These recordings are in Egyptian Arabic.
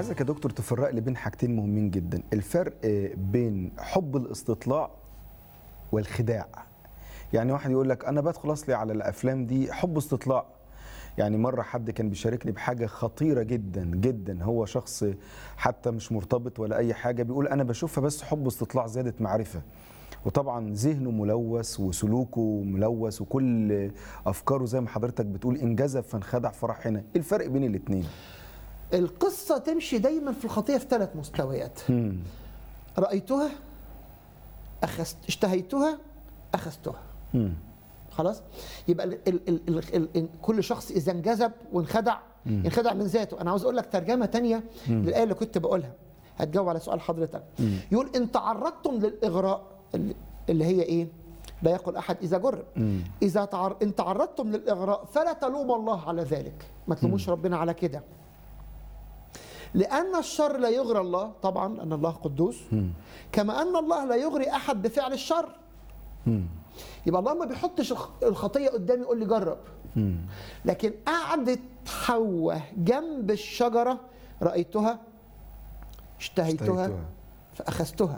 عايزك يا دكتور تفرق لي بين حاجتين مهمين جدا الفرق بين حب الاستطلاع والخداع يعني واحد يقول لك انا بدخل اصلي على الافلام دي حب استطلاع يعني مرة حد كان بيشاركني بحاجة خطيرة جدا جدا هو شخص حتى مش مرتبط ولا أي حاجة بيقول أنا بشوفها بس حب استطلاع زيادة معرفة وطبعا ذهنه ملوث وسلوكه ملوث وكل أفكاره زي ما حضرتك بتقول انجذب فانخدع فراح هنا إيه الفرق بين الاتنين؟ القصة تمشي دايما في الخطية في ثلاث مستويات رأيتها أخذت اشتهيتها أخذتها مم. خلاص يبقى ال ال ال ال ال ال كل شخص إذا انجذب وانخدع انخدع من ذاته أنا عاوز أقول لك ترجمة تانية للآية اللي كنت بقولها هتجاوب على سؤال حضرتك يقول إن تعرضتم للإغراء اللي- اللي هي إيه لا يقول أحد إذا جرب إذا تعر... إن تعرضتم للإغراء فلا تلوم الله على ذلك ما تلوموش ربنا على كده لأن الشر لا يغري الله طبعا أن الله قدوس كما أن الله لا يغري أحد بفعل الشر يبقى الله ما بيحطش الخ- الخطية قدامي يقول لي جرب لكن قعدت حواء جنب الشجرة رأيتها اشتهيتها اشتهيتها. فأخذتها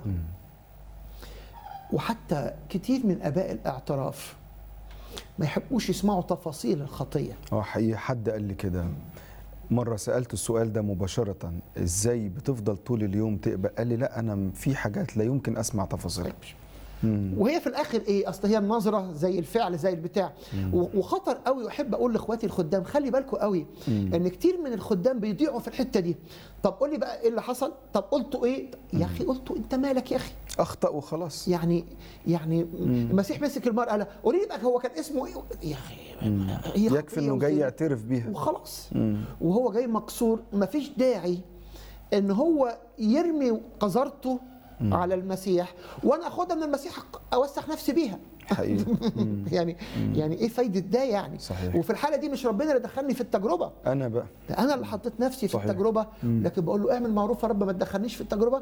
وحتى كتير من آباء الاعتراف ما يحبوش يسمعوا تفاصيل الخطية اه حقيقي حد قال لي كده مرة سألت السؤال ده مباشرة ازاي بتفضل طول اليوم تقبل قال لي لا انا في حاجات لا يمكن اسمع تفاصيلها وهي في الاخر ايه اصل هي النظره زي الفعل زي البتاع و- وخطر قوي واحب اقول لاخواتي الخدام خلي بالكم قوي ان كتير من الخدام بيضيعوا في الحته دي طب قول لي بقى ايه اللي حصل طب قلتوا ايه يا اخي قلتوا انت مالك يا اخي اخطأ وخلاص يعني يعني المسيح مسك المرأة قال لها، قولي لي بقى هو كان اسمه ايه يا اخي هي يكفي خطية انه جاي وزنا. يعترف بيها وخلاص وهو جاي مكسور مفيش داعي ان هو يرمي قذرته على المسيح وانا اخدها من المسيح اوسخ نفسي بيها حقيقي يعني يعني ايه فايده ده يعني صحيح. وفي الحاله دي مش ربنا اللي دخلني في التجربه انا بقى ده انا اللي حطيت نفسي في صحيح. التجربه لكن بقول له اعمل معروف يا رب ما تدخلنيش في التجربه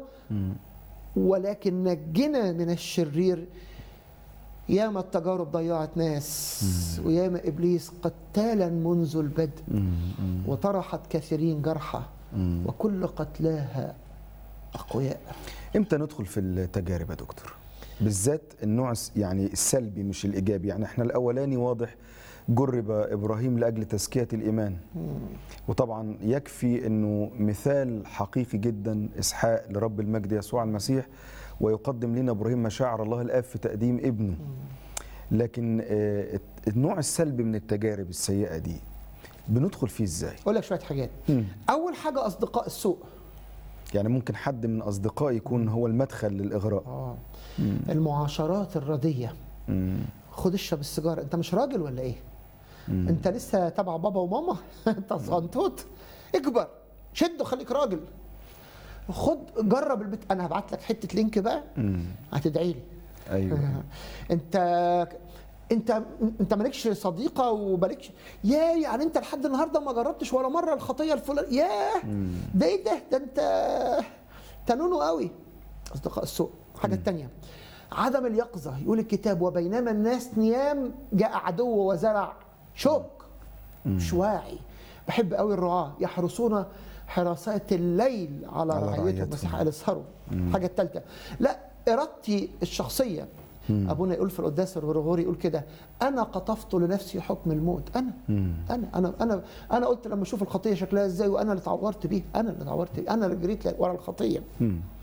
ولكن نجنا من الشرير ياما التجارب ضيعت ناس وياما ابليس قتالا منذ البدء وطرحت كثيرين جرحى وكل قتلاها اقوياء امتى ندخل في التجارب يا دكتور بالذات النوع الس- يعني السلبي مش الايجابي يعني احنا الاولاني واضح جرب ابراهيم لاجل تزكيه الايمان وطبعا يكفي انه مثال حقيقي جدا اسحاق لرب المجد يسوع المسيح ويقدم لنا ابراهيم مشاعر الله الاب في تقديم ابنه لكن آه، النوع السلبي من التجارب السيئه دي بندخل فيه ازاي اقول لك شويه حاجات اول حاجه اصدقاء السوء يعني ممكن حد من اصدقائي يكون هو المدخل للاغراء اه المعاشرات الرديه مم. خد اشرب السيجاره انت مش راجل ولا ايه انت لسه تبع بابا وماما انت صنطوط اكبر شد وخليك راجل خد جرب البيت انا هبعت لك حته لينك بقى هتدعي لي ايوه انت انت انت مالكش صديقه ومالكش يا يعني انت لحد النهارده ما جربتش ولا مره الخطيه الفلانيه ياه ده ايه ده ده انت تنونو قوي اصدقاء السوء الحاجه الثانيه عدم اليقظه يقول الكتاب وبينما الناس نيام جاء عدو وزرع شوك مش واعي بحب قوي الرعاه يحرسون حراسات الليل على, على رعيتهم رعيتهم. مسيح قال اسهروا الحاجه الثالثه لا ارادتي الشخصيه ابونا يقول في القداس الغرغوري يقول كده انا قطفت لنفسي حكم الموت انا انا انا انا انا قلت لما اشوف الخطيه شكلها ازاي وانا اللي اتعورت بيه انا اللي اتعورت بيه انا اللي جريت ورا الخطيه